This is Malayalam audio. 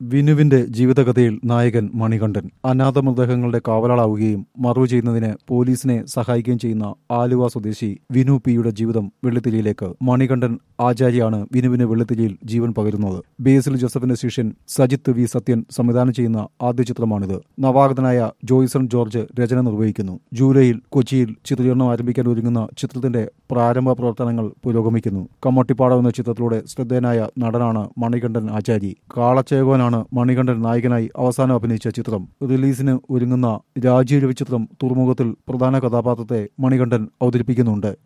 വിനുവിന്റെ ജീവിതകഥയിൽ നായകൻ മണികണ്ഠൻ അനാഥ മൃതദേഹങ്ങളുടെ കാവലാളാവുകയും മറവ് ചെയ്യുന്നതിന് പോലീസിനെ സഹായിക്കുകയും ചെയ്യുന്ന ആലുവ സ്വദേശി വിനു പിയുടെ ജീവിതം വെള്ളിത്തിരിയിലേക്ക് മണികണ്ഠൻ ആചാര്യാണ് വിനുവിന് വെള്ളിത്തിരിയിൽ ജീവൻ പകരുന്നത് ബേസിൽ ജോസഫിന്റെ ശിഷ്യൻ സജിത്ത് വി സത്യൻ സംവിധാനം ചെയ്യുന്ന ആദ്യ ചിത്രമാണിത് നവാഗതനായ ജോയ്സൺ ജോർജ് രചന നിർവഹിക്കുന്നു ജൂലൈയിൽ കൊച്ചിയിൽ ചിത്രീകരണം ആരംഭിക്കാൻ ഒരുങ്ങുന്ന ചിത്രത്തിന്റെ പ്രാരംഭ പ്രവർത്തനങ്ങൾ പുരോഗമിക്കുന്നു കമ്മട്ടിപ്പാടം എന്ന ചിത്രത്തിലൂടെ ശ്രദ്ധേയനായ നടനാണ് മണികണ്ഠൻ ആചാരി കാളച്ചേകോനാണ് മണികണ്ഠൻ നായകനായി അവസാനം അഭിനയിച്ച ചിത്രം റിലീസിന് ഒരുങ്ങുന്ന രാജീവ് രവി ചിത്രം തുറമുഖത്തിൽ പ്രധാന കഥാപാത്രത്തെ മണികണ്ഠൻ അവതരിപ്പിക്കുന്നുണ്ട്